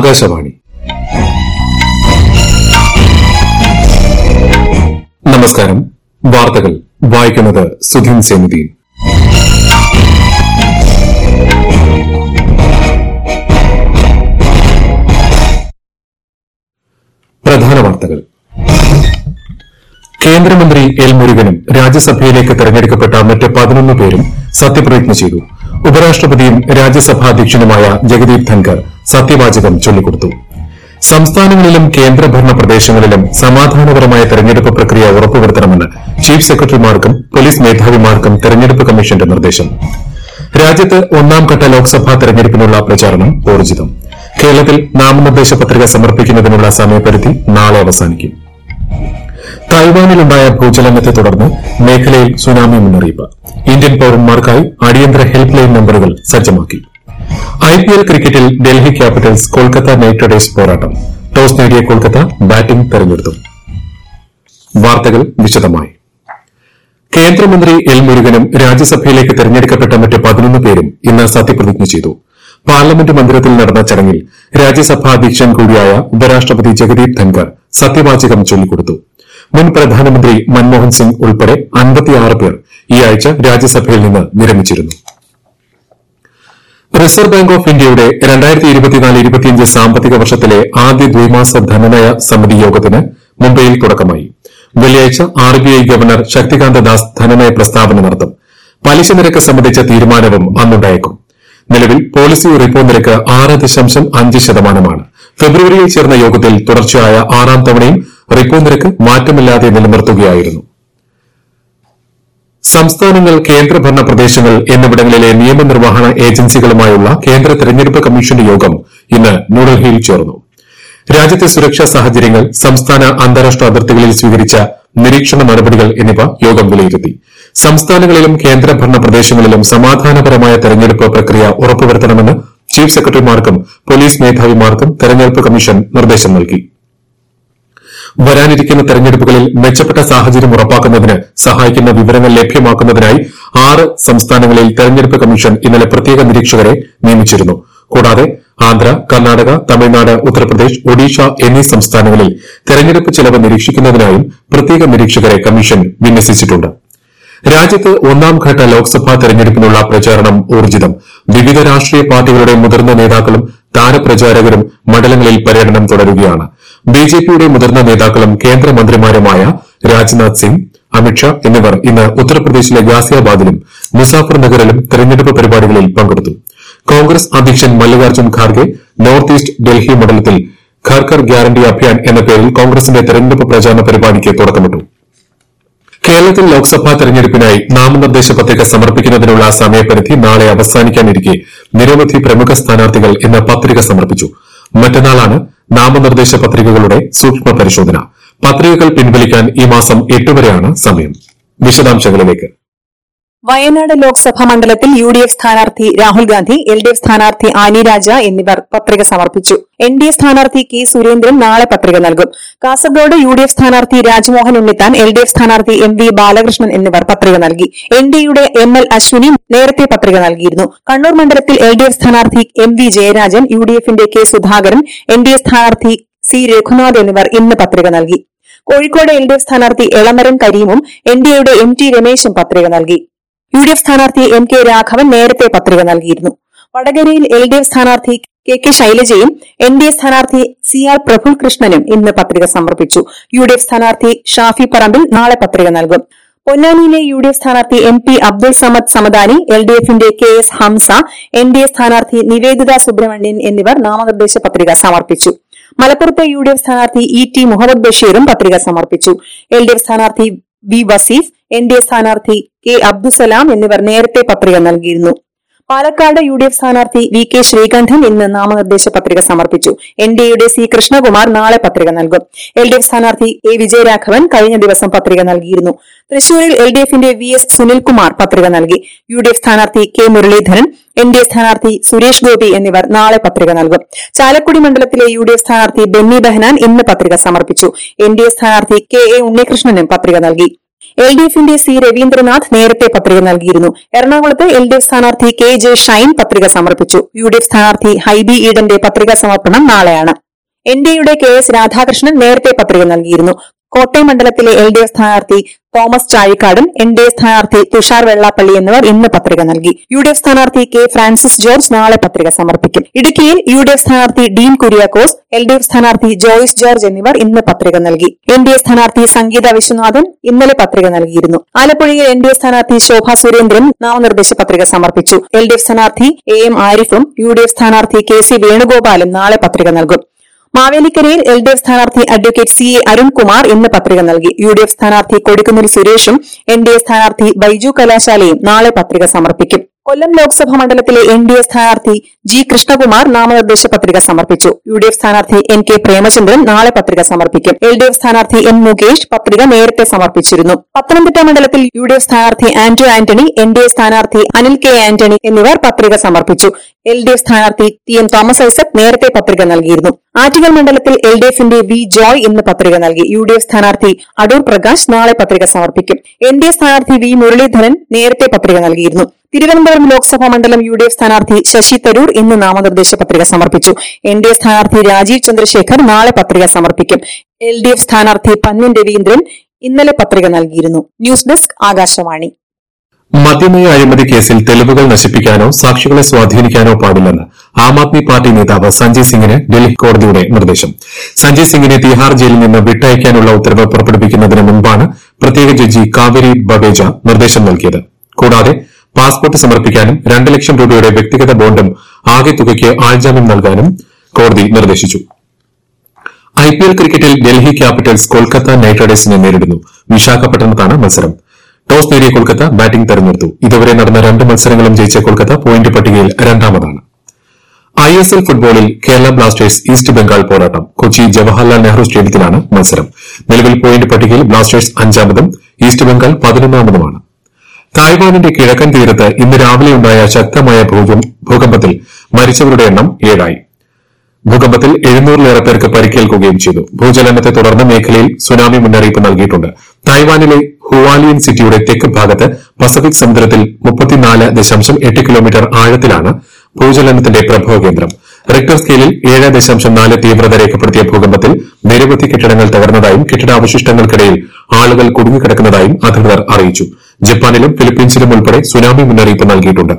ആകാശവാണി നമസ്കാരം വാർത്തകൾ വായിക്കുന്നത് സുധീൻ സെനുദ്ദീൻ പ്രധാന വാർത്തകൾ കേന്ദ്രമന്ത്രി എൽ മുരുകനും രാജ്യസഭയിലേക്ക് തെരഞ്ഞെടുക്കപ്പെട്ട മറ്റ് പതിനൊന്ന് പേരും സത്യപ്രതിജ്ഞ ചെയ്തു ഉപരാഷ്ട്രപതിയും രാജ്യസഭാ അധ്യക്ഷനുമായ ജഗദീപ് ധൻകർ സത്യവാചകം ചൊല്ലിക്കൊടുത്തു സംസ്ഥാനങ്ങളിലും കേന്ദ്രഭരണ പ്രദേശങ്ങളിലും സമാധാനപരമായ തെരഞ്ഞെടുപ്പ് പ്രക്രിയ ഉറപ്പുവരുത്തണമെന്ന് ചീഫ് സെക്രട്ടറിമാർക്കും പോലീസ് മേധാവിമാർക്കും തെരഞ്ഞെടുപ്പ് കമ്മീഷന്റെ നിർദ്ദേശം രാജ്യത്ത് ഒന്നാംഘട്ട ലോക്സഭാ തെരഞ്ഞെടുപ്പിനുള്ള പ്രചാരണം ഊർജിതം കേരളത്തിൽ നാമനിർദ്ദേശ പത്രിക സമർപ്പിക്കുന്നതിനുള്ള സമയപരിധി നാളെ അവസാനിക്കും തായ്വാനിലുണ്ടായ ഭൂചലനത്തെ തുടർന്ന് മേഖലയിൽ സുനാമി മുന്നറിയിപ്പ് ഇന്ത്യൻ പൌരന്മാർക്കായി അടിയന്തര ഹെൽപ്പ് ലൈൻ നമ്പറുകൾ സജ്ജമാക്കി ഐപിഎൽ ക്രിക്കറ്റിൽ Delhi Capitals Kolkata Knight Riders പോരാട്ടം ടോസ് നേടിയ കൊൽക്കത്ത ബാറ്റിംഗ് തെരഞ്ഞെടുത്തു വാർത്തകൾ വിശദമായി കേന്ദ്രമന്ത്രി എൽ മുരുകനും രാജ്യസഭയിലേക്ക് തെരഞ്ഞെടുക്കപ്പെട്ട മറ്റ് പതിനൊന്ന് പേരും ഇന്ന് സത്യപ്രതിജ്ഞ ചെയ്തു പാർലമെന്റ് മന്ദിരത്തിൽ നടന്ന ചടങ്ങിൽ രാജ്യസഭാ അധ്യക്ഷൻ കൂടിയായ ഉപരാഷ്ട്രപതി ജഗദീപ് ധൻകർ സത്യവാചകം ചൊല്ലിക്കൊടുത്തു മുൻ പ്രധാനമന്ത്രി മൻമോഹൻ സിംഗ് ഉൾപ്പെടെ അൻപത്തിയാറ് പേർ ഈ ആഴ്ച രാജ്യസഭയിൽ നിന്ന് വിരമിച്ചിരുന്നു റിസർവ് ബാങ്ക് ഓഫ് ഇന്ത്യയുടെ രണ്ടായിരത്തി ഇരുപത്തിനാല് ഇരുപത്തിയഞ്ച് സാമ്പത്തിക വർഷത്തിലെ ആദ്യ ദ്വൈമാസ ധനനയ സമിതി യോഗത്തിന് മുംബൈയിൽ തുടക്കമായി വെള്ളിയാഴ്ച ആർബിഐ ഗവർണർ ശക്തികാന്ത ദാസ് ധനനയ പ്രസ്താവന നടത്തും പലിശ നിരക്ക് സംബന്ധിച്ച തീരുമാനവും അന്നുണ്ടായേക്കും നിലവിൽ പോളിസി റിപ്പോ നിരക്ക് ആറ് ദശാംശം അഞ്ച് ശതമാനമാണ് ഫെബ്രുവരിയിൽ ചേർന്ന യോഗത്തിൽ തുടർച്ചയായ ആറാം തവണയും റിപ്പോ നിരക്ക് മാറ്റമില്ലാതെ നിലനിർത്തുകയായിരുന്നു സംസ്ഥാനങ്ങൾ കേന്ദ്രഭരണ പ്രദേശങ്ങൾ എന്നിവിടങ്ങളിലെ നിയമനിർവഹണ ഏജൻസികളുമായുള്ള കേന്ദ്ര തെരഞ്ഞെടുപ്പ് കമ്മീഷന്റെ യോഗം ഇന്ന് ന്യൂഡൽഹിയിൽ ചേർന്നു രാജ്യത്തെ സുരക്ഷാ സാഹചര്യങ്ങൾ സംസ്ഥാന അന്താരാഷ്ട്ര അതിർത്തികളിൽ സ്വീകരിച്ച നിരീക്ഷണ നടപടികൾ എന്നിവ യോഗം വിലയിരുത്തി സംസ്ഥാനങ്ങളിലും കേന്ദ്രഭരണ പ്രദേശങ്ങളിലും സമാധാനപരമായ തെരഞ്ഞെടുപ്പ് പ്രക്രിയ ഉറപ്പുവരുത്തണമെന്ന് ചീഫ് സെക്രട്ടറിമാർക്കും പോലീസ് മേധാവിമാർക്കും തെരഞ്ഞെടുപ്പ് കമ്മീഷൻ നിർദ്ദേശം നൽകി വരാനിരിക്കുന്ന തെരഞ്ഞെടുപ്പുകളിൽ മെച്ചപ്പെട്ട സാഹചര്യം ഉറപ്പാക്കുന്നതിന് സഹായിക്കുന്ന വിവരങ്ങൾ ലഭ്യമാക്കുന്നതിനായി ആറ് സംസ്ഥാനങ്ങളിൽ തെരഞ്ഞെടുപ്പ് കമ്മീഷൻ ഇന്നലെ പ്രത്യേക നിരീക്ഷകരെ നിയമിച്ചിരുന്നു കൂടാതെ ആന്ധ്ര കർണാടക തമിഴ്നാട് ഉത്തർപ്രദേശ് ഒഡീഷ എന്നീ സംസ്ഥാനങ്ങളിൽ തെരഞ്ഞെടുപ്പ് ചെലവ് നിരീക്ഷിക്കുന്നതിനായും പ്രത്യേക നിരീക്ഷകരെ കമ്മീഷൻ വിന്യസിച്ചിട്ടുണ്ട് രാജ്യത്ത് ഒന്നാംഘട്ട ലോക്സഭാ തെരഞ്ഞെടുപ്പിനുള്ള പ്രചാരണം ഊർജിതം വിവിധ രാഷ്ട്രീയ പാർട്ടികളുടെ മുതിർന്ന നേതാക്കളും താരപ്രചാരകരും മണ്ഡലങ്ങളിൽ പര്യടനം തുടരുകയാണ് ബിജെപിയുടെ മുതിർന്ന നേതാക്കളും കേന്ദ്രമന്ത്രിമാരുമായ രാജ്നാഥ് സിംഗ് അമിത്ഷാ എന്നിവർ ഇന്ന് ഉത്തർപ്രദേശിലെ ഗാസിയാബാദിലും മുസാഫർ നഗറിലും തെരഞ്ഞെടുപ്പ് പരിപാടികളിൽ പങ്കെടുത്തു കോൺഗ്രസ് അധ്യക്ഷൻ മല്ലികാർജ്ജുൻ ഖാർഗെ നോർത്ത് ഈസ്റ്റ് ഡൽഹി മണ്ഡലത്തിൽ ഘർ ഘർ ഗ്യാരണ്ടി അഭിയാൻ എന്ന പേരിൽ കോൺഗ്രസിന്റെ തെരഞ്ഞെടുപ്പ് പ്രചാരണ പരിപാടിക്ക് തുടക്കമിട്ടു കേരളത്തിൽ ലോക്സഭാ തെരഞ്ഞെടുപ്പിനായി നാമനിർദ്ദേശ പത്രിക സമർപ്പിക്കുന്നതിനുള്ള സമയപരിധി നാളെ അവസാനിക്കാനിരിക്കെ നിരവധി പ്രമുഖ സ്ഥാനാർത്ഥികൾ ഇന്ന് പത്രിക സമർപ്പിച്ചു മറ്റന്നാളാണ് നാമനിർദ്ദേശ പത്രികകളുടെ സൂക്ഷ്മ പരിശോധന പത്രികകൾ പിൻവലിക്കാൻ ഈ മാസം എട്ട് വരെയാണ് സമയം വിശദാംശങ്ങളിലേക്ക് വയനാട് ലോക്സഭാ മണ്ഡലത്തിൽ യു ഡി എഫ് സ്ഥാനാർത്ഥി Rahul Gandhi L D F സ്ഥാനാർത്ഥി ആനി രാജ എന്നിവർ പത്രിക സമർപ്പിച്ചു എൻ ഡി എ സ്ഥാനാർത്ഥി കെ സുരേന്ദ്രൻ നാളെ പത്രിക നൽകും കാസർഗോഡ് യു ഡി എഫ് സ്ഥാനാർത്ഥി Rajmohan Unnithan L D F സ്ഥാനാർത്ഥി എം വി ബാലകൃഷ്ണൻ എന്നിവർ പത്രിക നൽകി എൻ ഡി യുടെ എം എൽ അശ്വിനി നേരത്തെ പത്രിക നൽകിയിരുന്നു കണ്ണൂർ മണ്ഡലത്തിൽ എൽ ഡി എഫ് സ്ഥാനാർത്ഥി M V Jayarajan U D എഫിന്റെ K Sudhakaran N D A സ്ഥാനാർത്ഥി സി രഘുനാഥ് എന്നിവർ ഇന്ന് പത്രിക നൽകി കോഴിക്കോട് എൽ ഡി എഫ് സ്ഥാനാർത്ഥി എളമരൻ കരീമും എൻ ഡി എയുടെ എം ടി രമേശും പത്രിക നൽകി യു ഡി എഫ് സ്ഥാനാർത്ഥി എം കെ രാഘവൻ നേരത്തെ പത്രിക നൽകിയിരുന്നു വടകരയിൽ എൽ ഡി എഫ് സ്ഥാനാർത്ഥി കെ കെ ശൈലജയും എൻ ഡി എ സ്ഥാനാർത്ഥി സി ആർ പ്രഫുൽ കൃഷ്ണനും ഇന്ന് പത്രിക സമർപ്പിച്ചു യു ഡി എഫ് സ്ഥാനാർത്ഥി ഷാഫി പറമ്പിൽ നാളെ പത്രിക നൽകും പൊന്നാനിയിലെ യു ഡി എഫ് സ്ഥാനാർത്ഥി M P Abdul Samad Samadani L D എഫിന്റെ K S Hamza N D A സ്ഥാനാർത്ഥി നിവേദിത സുബ്രഹ്മണ്യൻ എന്നിവർ നാമനിർദ്ദേശ പത്രിക സമർപ്പിച്ചു മലപ്പുറത്തെ യു ഡി എഫ് സ്ഥാനാർത്ഥി ഇ ടി മുഹമ്മദ് ബഷീറും പത്രിക സമർപ്പിച്ചു എൽ ഡി എഫ് സ്ഥാനാർത്ഥി V Vaseef N D A സ്ഥാനാർത്ഥി കെ അബ്ദുസലാം എന്നിവർ നേരത്തെ പത്രിക നൽകിയിരുന്നു പാലക്കാട് യു ഡി എഫ് സ്ഥാനാർത്ഥി വി കെ ശ്രീകണ്ഠൻ ഇന്ന് നാമനിർദ്ദേശ പത്രിക സമർപ്പിച്ചു എൻ ഡി എയുടെ സി കൃഷ്ണകുമാർ നാളെ പത്രിക നൽകും എൽ ഡി എഫ് സ്ഥാനാർത്ഥി എ വിജയരാഘവൻ കഴിഞ്ഞ ദിവസം പത്രിക നൽകിയിരുന്നു തൃശൂരിൽ എൽ ഡി എഫിന്റെ വി എസ് സുനിൽകുമാർ പത്രിക നൽകി യു ഡി എഫ് സ്ഥാനാർത്ഥി K Muraleedharan N D A സ്ഥാനാർത്ഥി സുരേഷ് ഗോപി എന്നിവർ നാളെ പത്രിക നൽകും ചാലക്കുടി മണ്ഡലത്തിലെ യു ഡി എഫ് സ്ഥാനാർത്ഥി ബെന്നി ബെഹനാൻ ഇന്ന് പത്രിക സമർപ്പിച്ചു എൻ ഡി എ സ്ഥാനാർത്ഥി കെ എ ഉണ്ണികൃഷ്ണനും പത്രിക നൽകി എൽ ഡി എഫിന്റെ സി രവീന്ദ്രനാഥ് നേരത്തെ പത്രിക നൽകിയിരുന്നു എറണാകുളത്ത് എൽ ഡി എഫ് സ്ഥാനാർത്ഥി കെ ജെ ഷൈൻ പത്രിക സമർപ്പിച്ചു യു ഡി എഫ് സ്ഥാനാർത്ഥി ഹൈബി ഈഡന്റെ പത്രികാ സമർപ്പണം നാളെയാണ് എൻ ഡി എയുടെ കെ എസ് രാധാകൃഷ്ണൻ നേരത്തെ പത്രിക നൽകിയിരുന്നു കോട്ടയം മണ്ഡലത്തിലെ എൽ ഡി എഫ് സ്ഥാനാർത്ഥി തോമസ് ചാഴിക്കാടും എൻ ഡി എ സ്ഥാനാർത്ഥി തുഷാർ വെള്ളാപ്പള്ളി എന്നിവർ ഇന്ന് പത്രിക നൽകി യു ഡി എഫ് സ്ഥാനാർത്ഥി കെ ഫ്രാൻസിസ് ജോർജ് നാളെ പത്രിക സമർപ്പിക്കും ഇടുക്കിയിൽ യു ഡി എഫ് സ്ഥാനാർത്ഥി Dean Kuriakose L D F സ്ഥാനാർത്ഥി ജോയിസ് ജോർജ് എന്നിവർ ഇന്ന് പത്രിക നൽകി എൻ ഡി എ സ്ഥാനാർത്ഥി സംഗീത വിശ്വനാഥൻ ഇന്നലെ പത്രിക നൽകിയിരുന്നു ആലപ്പുഴയിൽ എൻ ഡി എ സ്ഥാനാർത്ഥി ശോഭ സുരേന്ദ്രൻ നാമനിർദ്ദേശ പത്രിക സമർപ്പിച്ചു എൽ ഡി എഫ് സ്ഥാനാർത്ഥി എ എം ആരിഫും യു ഡി എഫ് സ്ഥാനാർത്ഥി കെ സി വേണുഗോപാലും നാളെ പത്രിക നൽകും മാവേലിക്കരയിൽ എൽ ഡി എഫ് സ്ഥാനാർത്ഥി അഡ്വക്കേറ്റ് സി എ അരുൺകുമാർ ഇന്ന് പത്രിക നൽകി യു ഡി എഫ് സ്ഥാനാർത്ഥി കൊടിക്കുന്നിൽ സുരേഷും എൻ ഡി എ സ്ഥാനാർത്ഥി ബൈജു കലാശാലയും നാളെ പത്രിക സമർപ്പിക്കും കൊല്ലം ലോക്സഭാ മണ്ഡലത്തിലെ എൻ ഡി എ സ്ഥാനാർത്ഥി ജി കൃഷ്ണകുമാർ നാമനിർദ്ദേശ പത്രിക സമർപ്പിച്ചു യു ഡി എഫ് സ്ഥാനാർത്ഥി എൻ കെ പ്രേമചന്ദ്രൻ നാളെ പത്രിക സമർപ്പിക്കും എൽ ഡി എഫ് സ്ഥാനാർത്ഥി എൻ മുകേഷ് പത്രിക നേരത്തെ സമർപ്പിച്ചിരുന്നു പത്തനംതിട്ട മണ്ഡലത്തിൽ യു ഡി എഫ് സ്ഥാനാർത്ഥി Anto Antony N D A സ്ഥാനാർത്ഥി അനിൽ കെ ആന്റണി എന്നിവർ പത്രിക സമർപ്പിച്ചു എൽ ഡി എഫ് സ്ഥാനാർത്ഥി ടി എൻ തോമസ് ഐസക് നേരത്തെ പത്രിക നൽകിയിരുന്നു ആറ്റിങ്ങൽ മണ്ഡലത്തിൽ എൽ ഡി എഫിന്റെ വി ജോയ് ഇന്ന് പത്രിക നൽകി യു ഡി എഫ് സ്ഥാനാർത്ഥി അടൂർ പ്രകാശ് നാളെ പത്രിക സമർപ്പിക്കും എൻ ഡി എ സ്ഥാനാർത്ഥി വി മുരളീധരൻ നേരത്തെ പത്രിക നൽകിയിരുന്നു തിരുവനന്തപുരം ലോക്സഭാ മണ്ഡലം യു ഡി എഫ് സ്ഥാനാർത്ഥി ശശി തരൂർ ഇന്ന് നാമനിർദ്ദേശ പത്രിക സമർപ്പിച്ചു എൻ ഡി എ സ്ഥാനാർത്ഥി രാജീവ് ചന്ദ്രശേഖർ നാളെ പത്രിക സമർപ്പിക്കും എൽ ഡി എഫ് സ്ഥാനാർത്ഥി പന്ന്യൻ രവീന്ദ്രൻ ഇന്നലെ പത്രിക നൽകിയിരുന്നു ന്യൂസ് ഡെസ്ക് ആകാശവാണി മദ്യമയ അഴിമതി കേസിൽ തെളിവുകൾ നശിപ്പിക്കാനോ സാക്ഷികളെ സ്വാധീനിക്കാനോ പാടില്ലെന്ന് ആം ആദ്മി പാർട്ടി നേതാവ് സഞ്ജയ് സിംഗിന് ഡൽഹി കോടതിയുടെ നിർദ്ദേശം സഞ്ജയ് സിംഗിനെ തിഹാർ ജയിലിൽ നിന്ന് വിട്ടയക്കാനുള്ള ഉത്തരവ് പുറപ്പെടുവിക്കുന്നതിന് മുൻപാണ് പ്രത്യേക ജഡ്ജി കാവേരി ബവേജ നിർദ്ദേശം നൽകിയത് കൂടാതെ പാസ്പോർട്ട് സമർപ്പിക്കാനും രണ്ട് ലക്ഷം രൂപയുടെ വ്യക്തിഗത ബോണ്ടും ആകെ തുകയ്ക്ക് ആൾജാമ്യം നൽകാനും കോടതി നിർദ്ദേശിച്ചു ഐപിഎൽ ക്രിക്കറ്റിൽ ഡൽഹി ക്യാപിറ്റൽസ് കൊൽക്കത്ത നൈറ്റ് റൈഡേഴ്സിനെ നേരിടുന്നു വിശാഖപട്ടണത്താണ് മത്സരം ടോസ് നേടിയ കൊൽക്കത്ത ബാറ്റിംഗ് തെരഞ്ഞെടുത്തു ഇതുവരെ നടന്ന രണ്ട് മത്സരങ്ങളും ജയിച്ച കൊൽക്കത്ത പോയിന്റ് പട്ടികയിൽ രണ്ടാമതാണ് ഐ എസ് എൽ ഫുട്ബോളിൽ കേരള ബ്ലാസ്റ്റേഴ്സ് ഈസ്റ്റ് ബംഗാൾ പോരാട്ടം കൊച്ചി ജവഹർലാൽ നെഹ്റു സ്റ്റേഡിയത്തിലാണ് മത്സരം നിലവിൽ പോയിന്റ് പട്ടികയിൽ ബ്ലാസ്റ്റേഴ്സ് അഞ്ചാമതും ഈസ്റ്റ് ബംഗാൾ പതിനൊന്നാമതുമാണ് തായ്വാനിന്റെ കിഴക്കൻ തീരത്ത് ഇന്ന് രാവിലെയുണ്ടായ ശക്തമായ ഭൂകം- ഭൂകമ്പത്തിൽ മരിച്ചവരുടെ എണ്ണം ഏഴായി ഭൂകമ്പത്തിൽ എഴുന്നൂറിലേറെ പേർക്ക് പരിക്കേൽക്കുകയും ചെയ്തു ഭൂചലനത്തെ തുടർന്ന് മേഖലയിൽ സുനാമി മുന്നറിയിപ്പ് നൽകിയിട്ടുണ്ട് തായ്വാനിലെ ഹുവാലിയൻ സിറ്റിയുടെ തെക്ക് ഭാഗത്ത് പസഫിക് സമുദ്രത്തിൽ മുപ്പത്തിനാല് ദശാംശം എട്ട് കിലോമീറ്റർ ആഴത്തിലാണ് ഭൂചലനത്തിന്റെ പ്രഭവ കേന്ദ്രം റിക്ടർ സ്കെയിലിൽ ഏഴ് ദശാംശം നാല് തീവ്രത രേഖപ്പെടുത്തിയ ഭൂകമ്പത്തിൽ നിരവധി കെട്ടിടങ്ങൾ തകർന്നതായും കെട്ടിടാവശിഷ്ടങ്ങൾക്കിടയിൽ ആളുകൾ കുടുങ്ങിക്കിടക്കുന്നതായും അധികൃതർ അറിയിച്ചു ജപ്പാനിലും ഫിലിപ്പീൻസിലും ഉൾപ്പെടെ സുനാമി മുന്നറിയിപ്പ് നൽകിയിട്ടുണ്ട്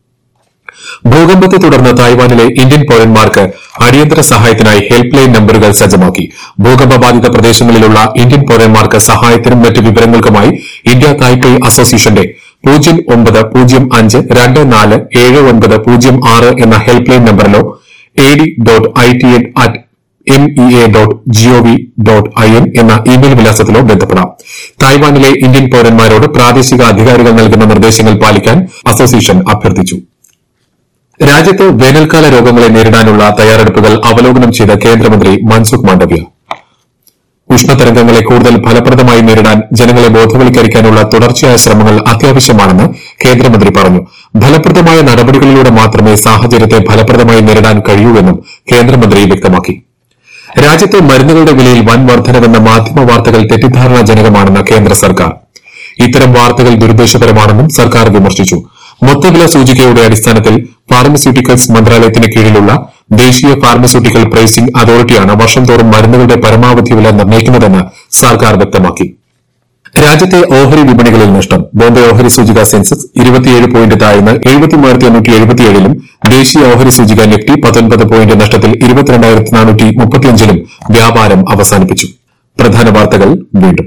ഭൂകമ്പത്തെ തുടർന്ന് തായ്വാനിലെ ഇന്ത്യൻ പൌരന്മാർക്ക് അടിയന്തര സഹായത്തിനായി ഹെൽപ്പ് ലൈൻ നമ്പറുകൾ സജ്ജമാക്കി ഭൂകമ്പ ബാധിത പ്രദേശങ്ങളിലുള്ള ഇന്ത്യൻ പൌരന്മാർക്ക് സഹായത്തിനും മറ്റ് വിവരങ്ങൾക്കുമായി ഇന്ത്യ തായ്പേയ് അസോസിയേഷന്റെ പൂജ്യം ഒമ്പത് പൂജ്യം അഞ്ച് രണ്ട് നാല് ഏഴ് ഒൻപത് പൂജ്യം ആറ് എന്ന ഹെൽപ്പ് ലൈൻ നമ്പറിലോ A D dot I T N at M E A dot G O V dot I N എന്ന ഇമെയിൽ വിലാസത്തിലോ ബന്ധപ്പെടാം തായ്വാനിലെ ഇന്ത്യൻ പൌരന്മാരോട് പ്രാദേശിക അധികാരികൾ നൽകുന്ന നിർദ്ദേശങ്ങൾ പാലിക്കാൻ അസോസിയേഷൻ അഭ്യർത്ഥിച്ചു രാജ്യത്ത് വേനൽക്കാല രോഗങ്ങളെ നേരിടാനുള്ള തയ്യാറെടുപ്പുകൾ അവലോകനം ചെയ്ത കേന്ദ്രമന്ത്രി മൻസുഖ് മാണ്ഡവ്യ ഉഷ്ണതരംഗങ്ങളെ കൂടുതൽ ഫലപ്രദമായി നേരിടാൻ ജനങ്ങളെ ബോധവൽക്കരിക്കാനുള്ള തുടർച്ചയായ ശ്രമങ്ങൾ അത്യാവശ്യമാണെന്ന് കേന്ദ്രമന്ത്രി പറഞ്ഞു ഫലപ്രദമായ നടപടികളിലൂടെ മാത്രമേ സാഹചര്യത്തെ ഫലപ്രദമായി നേരിടാൻ കഴിയൂവെന്നും കേന്ദ്രമന്ത്രി വ്യക്തമാക്കി രാജ്യത്ത് മരുന്നുകളുടെ വിലയിൽ വൻ വർധനവെന്ന മാധ്യമ വാർത്തകൾ തെറ്റിദ്ധാരണാജനകമാണെന്ന് കേന്ദ്ര സർക്കാർ ഇത്തരം വാർത്തകൾ ദുരുദ്ദേശപരമാണെന്നും സർക്കാർ വിമർശിച്ചു മൊത്തവില സൂചികയുടെ അടിസ്ഥാനത്തിൽ ഫാർമസ്യൂട്ടിക്കൽസ് മന്ത്രാലയത്തിന് കീഴിലുള്ള ദേശീയ ഫാർമസ്യൂട്ടിക്കൽ പ്രൈസിംഗ് അതോറിറ്റിയാണ് വർഷം തോറും മരുന്നുകളുടെ പരമാവധി വില നിർണ്ണയിക്കുന്നതെന്ന് സർക്കാർ വ്യക്തമാക്കി രാജ്യത്തെ ഓഹരി വിപണികളിൽ നഷ്ടം ബോംബെ ഓഹരി സൂചിക സെൻസെക്സ് ഇരുപത്തിയേഴ് പോയിന്റ് താഴ്ന്ന് എഴുപത്തിമൂവായിരത്തി എണ്ണൂറ്റി എഴുപത്തിയേഴിലും ദേശീയ ഓഹരി സൂചിക നിഫ്റ്റി പത്തൊൻപത് പോയിന്റ് നഷ്ടത്തിൽ ഇരുപത്തിരണ്ടായിരത്തി നാനൂറ്റി മുപ്പത്തിയഞ്ചിലും വ്യാപാരം അവസാനിപ്പിച്ചു പ്രധാന വാർത്തകൾ വീണ്ടും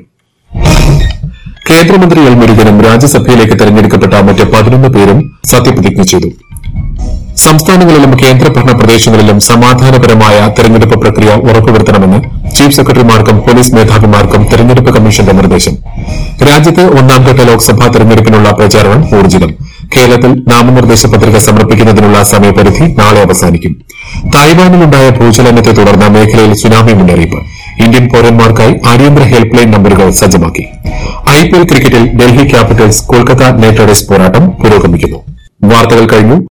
കേന്ദ്രമന്ത്രി എൽ മുരുകനും രാജ്യസഭയിലേക്ക് തെരഞ്ഞെടുക്കപ്പെട്ട മറ്റ് പതിനൊന്ന് പേരും സത്യപ്രതിജ്ഞ ചെയ്തു സംസ്ഥാനങ്ങളിലും കേന്ദ്രഭരണ പ്രദേശങ്ങളിലും സമാധാനപരമായ തെരഞ്ഞെടുപ്പ് പ്രക്രിയ ഉറപ്പുവരുത്തണമെന്ന് ചീഫ് സെക്രട്ടറിമാർക്കും പോലീസ് മേധാവിമാർക്കും തെരഞ്ഞെടുപ്പ് കമ്മീഷന്റെ നിർദ്ദേശം രാജ്യത്ത് ഒന്നാംഘട്ട ലോക്സഭാ തെരഞ്ഞെടുപ്പിനുള്ള പ്രചാരണം ഊർജിതം കേരളത്തിൽ നാമനിർദ്ദേശ പത്രിക സമർപ്പിക്കുന്നതിനുള്ള സമയപരിധി നാളെ അവസാനിക്കും തായ്വാനിലുണ്ടായ ഭൂചലനത്തെ തുടർന്ന് മേഖലയിൽ സുനാമി മുന്നറിയിപ്പ് ഇന്ത്യൻ പൌരന്മാർക്കായി അടിയന്തര ഹെൽപ്പ് ലൈൻ നമ്പറുകൾ സജ്ജമാക്കി ഐപിഎൽ ക്രിക്കറ്റിൽ Delhi Capitals Kolkata Knight Riders പോരാട്ടം പുരോഗമിക്കുന്നു വാർത്തകൾ കഴിഞ്ഞു